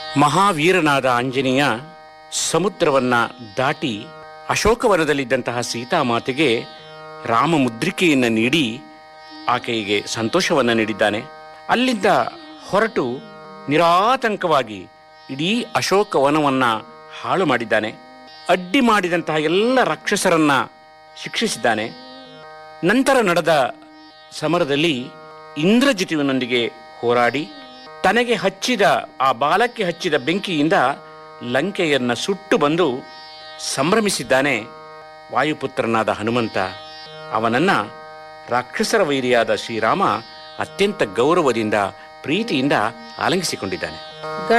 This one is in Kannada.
ಮಹಾವೀರನಾದ ಆಂಜನೇಯ ಸಮುದ್ರವನ್ನ ದಾಟಿ ಅಶೋಕವನದಲ್ಲಿದ್ದಂತಹ ಸೀತಾಮಾತೆಗೆ ರಾಮ ಮುದ್ರಿಕೆಯನ್ನು ನೀಡಿ ಆಕೆಗೆ ಸಂತೋಷವನ್ನು ನೀಡಿದ್ದಾನೆ ಅಲ್ಲಿಂದ ಹೊರಟು ನಿರಾತಂಕವಾಗಿ ಇಡೀ ಅಶೋಕವನವನ್ನ ಹಾಳು ಮಾಡಿದ್ದಾನೆ ಅಡ್ಡಿ ಮಾಡಿದಂತಹ ಎಲ್ಲ ರಾಕ್ಷಸರನ್ನ ಶಿಕ್ಷಿಸಿದ್ದಾನೆ ನಂತರ ನಡೆದ ಸಮರದಲ್ಲಿ ಇಂದ್ರಜಿತುವಿನೊಂದಿಗೆ ಹೋರಾಡಿ ತನಗೆ ಹಚ್ಚಿದ ಆ ಬಾಲಕ್ಕೆ ಹಚ್ಚಿದ ಬೆಂಕಿಯಿಂದ ಲಂಕೆಯನ್ನ ಸುಟ್ಟು ಬಂದು ಸಂಭ್ರಮಿಸಿದ್ದಾನೆ ವಾಯುಪುತ್ರನಾದ ಹನುಮಂತ ಅವನನ್ನ ರಾಕ್ಷಸರ ವೈರಿಯಾದ ಶ್ರೀರಾಮ ಅತ್ಯಂತ ಗೌರವದಿಂದ ಪ್ರೀತಿಯಿಂದ ಆಲಂಗಿಸಿಕೊಂಡಿದ್ದಾನೆ